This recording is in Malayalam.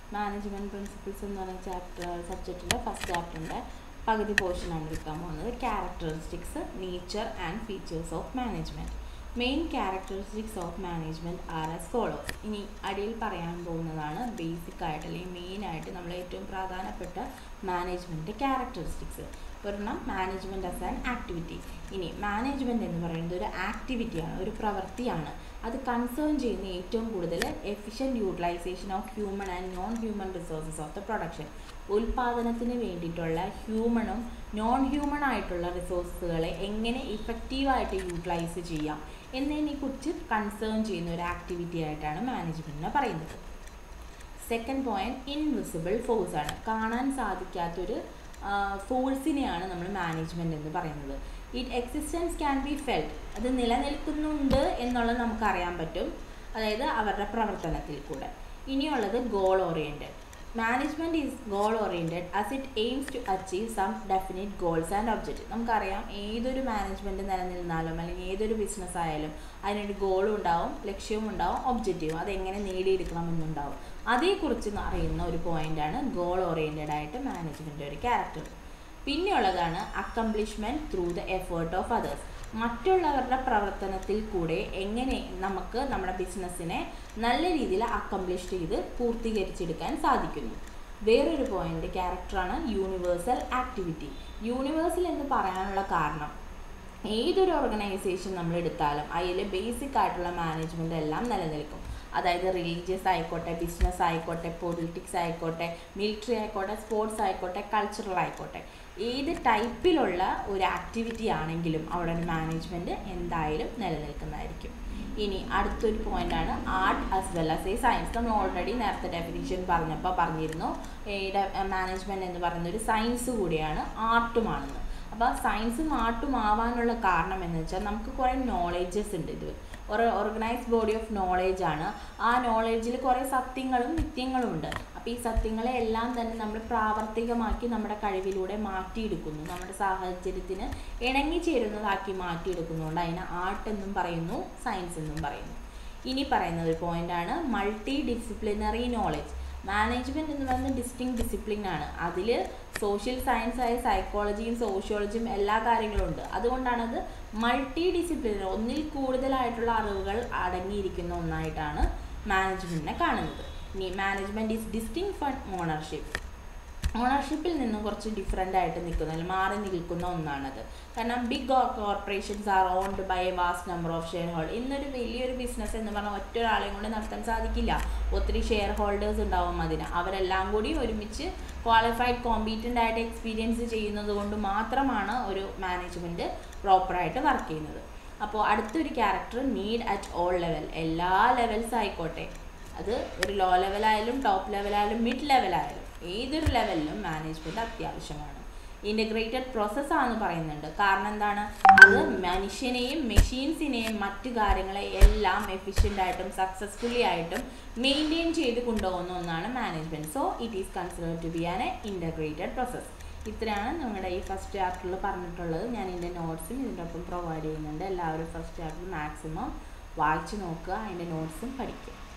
മാനേജ്മെൻറ്റ് പ്രിൻസിപ്പിൾസ് എന്ന് പറയുന്ന ചാപ്റ്റർ സബ്ജക്റ്റിൻ്റെ ഫസ്റ്റ് ചാപ്റ്ററിൻ്റെ പകുതി പോർഷനാണ് എടുക്കാൻ പോകുന്നത് characteristics nature and features of management main characteristics of management are as follows ഇനി അടിയിൽ പറയാൻ പോകുന്നതാണ് ബേസിക് ആയിട്ട് അല്ലെങ്കിൽ മെയിൻ ആയിട്ട് നമ്മൾ ഏറ്റവും പ്രധാനപ്പെട്ട മാനേജ്മെൻറ്റ് ക്യാരക്ടറിസ്റ്റിക്സ് ഒരെണ്ണം മാനേജ്മെൻറ്റ് ആസ് ആൻ ആക്ടിവിറ്റി ഇനി മാനേജ്മെൻറ്റ് എന്ന് പറയുന്നത് ഒരു ആക്ടിവിറ്റിയാണ് ഒരു പ്രവൃത്തിയാണ് അത് കൺസേൺ ചെയ്യുന്ന ഏറ്റവും കൂടുതൽ efficient utilisation of human and non human resources of the production ഉൽപാദനത്തിന് വേണ്ടിയിട്ടുള്ള ഹ്യൂമണും നോൺ ഹ്യൂമൺ ആയിട്ടുള്ള റിസോഴ്സുകളെ എങ്ങനെ ഇഫക്റ്റീവായിട്ട് യൂട്ടിലൈസ് ചെയ്യാം എന്നതിനെക്കുറിച്ച് കൺസേൺ ചെയ്യുന്ന ഒരു ആക്ടിവിറ്റി ആയിട്ടാണ് മാനേജ്മെൻറ്റിനെ പറയുന്നത് സെക്കൻഡ് പോയിന്റ് ഇൻവിസിബിൾ ഫോഴ്സ് ആണ് കാണാൻ സാധിക്കാത്തൊരു ഫോഴ്സിനെയാണ് നമ്മൾ മാനേജ്മെൻറ്റ് എന്ന് പറയുന്നത് it existence can be felt അത് നിലനിൽക്കുന്നുണ്ട് എന്നുള്ളത് നമുക്കറിയാൻ പറ്റും അതായത് അവരുടെ പ്രവർത്തനത്തിൽ കൂടെ ഇനിയുള്ളത് goal oriented management is goal oriented as it aims to achieve some definite goals and objective നമുക്കറിയാം ഏതൊരു മാനേജ്മെൻറ്റ് നിലനിന്നാലും അല്ലെങ്കിൽ ഏതൊരു ബിസിനസ് ആയാലും അതിനൊരു ഗോളും ഉണ്ടാവും ലക്ഷ്യവും ഉണ്ടാവും ഒബ്ജക്റ്റീവും അതെങ്ങനെ നേടിയെടുക്കണമെന്നുണ്ടാവും അതേക്കുറിച്ച് അറിയുന്ന ഒരു പോയിൻ്റാണ് ഗോൾ ഓറിയൻറ്റഡ് ആയിട്ട് മാനേജ്മെൻ്റ് ഒരു ക്യാരക്ടർ പിന്നെയുള്ളതാണ് accomplishment through the effort of others മറ്റുള്ളവരുടെ പ്രവർത്തനത്തിൽ കൂടെ എങ്ങനെ നമുക്ക് നമ്മുടെ ബിസിനസ്സിനെ നല്ല രീതിയിൽ അക്കംപ്ലിഷ് ചെയ്ത് പൂർത്തീകരിച്ചെടുക്കാൻ സാധിക്കുന്നു വേറൊരു പോയിന്റ് ക്യാരക്ടറാണ് യൂണിവേഴ്സൽ ആക്ടിവിറ്റി യൂണിവേഴ്സൽ എന്ന് പറയാനുള്ള കാരണം ഏതൊരു ഓർഗനൈസേഷൻ നമ്മൾ എടുത്താലും അതിൽ ബേസിക് ആയിട്ടുള്ള മാനേജ്മെൻ്റ് എല്ലാം നിലനിൽക്കും അതായത് റിലീജിയസ് ആയിക്കോട്ടെ ബിസിനസ് ആയിക്കോട്ടെ പൊളിറ്റിക്സ് ആയിക്കോട്ടെ മിലിറ്ററി ആയിക്കോട്ടെ സ്പോർട്സ് ആയിക്കോട്ടെ കൾച്ചറൽ ആയിക്കോട്ടെ ഏത് ടൈപ്പിലുള്ള ഒരു ആക്ടിവിറ്റി ആണെങ്കിലും അവിടെ ഒരു മാനേജ്മെൻറ്റ് എന്തായാലും നിലനിൽക്കുന്നതായിരിക്കും ഇനി അടുത്തൊരു പോയിന്റാണ് art as well as a science നമ്മൾ ഓൾറെഡി നേരത്തെ ഡെഫിനിഷൻ പറഞ്ഞപ്പോൾ പറഞ്ഞിരുന്നു മാനേജ്മെൻറ്റ് എന്ന് പറയുന്ന ഒരു സയൻസ് കൂടിയാണ് ആർട്ടുമാണെന്ന് അപ്പോൾ സയൻസും ആർട്ടും ആവാനുള്ള കാരണം എന്ന് വെച്ചാൽ നമുക്ക് കുറേ നോളേജസ് ഉണ്ട് ഇത് ഒരു ഓർഗനൈസ്ഡ് ബോഡി ഓഫ് നോളേജ് ആണ് ആ നോളേജിൽ കുറേ സത്യങ്ങളും നിത്യങ്ങളും ഉണ്ട് അപ്പോൾ ഈ സത്യങ്ങളെ എല്ലാം തന്നെ നമ്മൾ പ്രാവർത്തികമാക്കി നമ്മുടെ കഴിവിലൂടെ മാറ്റിയെടുക്കുന്നു നമ്മുടെ സാഹചര്യത്തിന് ഇണങ്ങി ചേരുന്നതാക്കി മാറ്റിയെടുക്കുന്നുണ്ട് അതിന് ആർട്ട് എന്നും പറയുന്നു സയൻസ് എന്നും പറയുന്നു ഇനി പറയുന്ന ഒരു പോയിന്റാണ് മൾട്ടി ഡിസിപ്ലിനറി നോളേജ് മാനേജ്മെൻറ്റ് എന്ന് പറയുന്നത് ഡിസ്റ്റിങ് ഡിസിപ്ലിൻ ആണ് അതിൽ സോഷ്യൽ സയൻസ് ആയ സൈക്കോളജിയും സോഷ്യോളജിയും എല്ലാ കാര്യങ്ങളും ഉണ്ട് അതുകൊണ്ടാണ് അത് മൾട്ടി ഡിസിപ്ലിനറി ഒന്നിൽ കൂടുതലായിട്ടുള്ള അറിവുകൾ അടങ്ങിയിരിക്കുന്ന ഒന്നായിട്ടാണ് മാനേജ്മെൻറ്റിനെ കാണുന്നത് ഇനി management is distinct from ownership ഓണർഷിപ്പിൽ നിന്നും കുറച്ച് ഡിഫറെൻ്റ് ആയിട്ട് നിൽക്കുന്ന അല്ലെങ്കിൽ മാറി നിൽക്കുന്ന ഒന്നാണത് കാരണം big corporations are owned by a vast number of share hold ഇന്നൊരു വലിയൊരു ബിസിനസ് എന്ന് പറഞ്ഞാൽ ഒറ്റ ഒരാളെയും കൊണ്ട് നടത്താൻ സാധിക്കില്ല ഒത്തിരി ഷെയർ ഹോൾഡേഴ്സ് ഉണ്ടാവും അതിന് അവരെല്ലാം കൂടി ഒരുമിച്ച് ക്വാളിഫൈഡ് കോമ്പീറ്റൻ്റ് ആയിട്ട് എക്സ്പീരിയൻസ് ചെയ്യുന്നത് കൊണ്ട് മാത്രമാണ് ഒരു മാനേജ്മെൻറ്റ് പ്രോപ്പറായിട്ട് വർക്ക് ചെയ്യുന്നത് അപ്പോൾ അടുത്തൊരു character need at all level എല്ലാ ലെവൽസ് ആയിക്കോട്ടെ അത് ഒരു ലോ ലെവലായാലും ടോപ്പ് ലെവലായാലും മിഡ് ലെവലായാലും ഏതൊരു ലെവലിലും മാനേജ്മെൻറ്റ് അത്യാവശ്യമാണ് ഇൻ്റഗ്രേറ്റഡ് പ്രോസസ്സാണെന്ന് പറയുന്നുണ്ട് കാരണം എന്താണ് അത് മനുഷ്യനെയും മെഷീൻസിനെയും മറ്റു കാര്യങ്ങളെ എല്ലാം എഫിഷ്യൻ്റ് ആയിട്ടും സക്സസ്ഫുള്ളി ആയിട്ടും മെയിൻറ്റെയിൻ ചെയ്ത് കൊണ്ടുപോകുന്ന ഒന്നാണ് management so it is consider to be an a integrated process ഇത്രയാണ് നമ്മുടെ ഈ ഫസ്റ്റ് ചാപ്റ്ററിൽ പറഞ്ഞിട്ടുള്ളത് ഞാൻ ഇതിൻ്റെ നോട്ട്സും ഇതിൻ്റെ ഒപ്പം പ്രൊവൈഡ് ചെയ്യുന്നുണ്ട് എല്ലാവരും ഫസ്റ്റ് ചാപ്റ്റർ മാക്സിമം വായിച്ചു നോക്കുക അതിൻ്റെ നോട്ട്സും പഠിക്കുക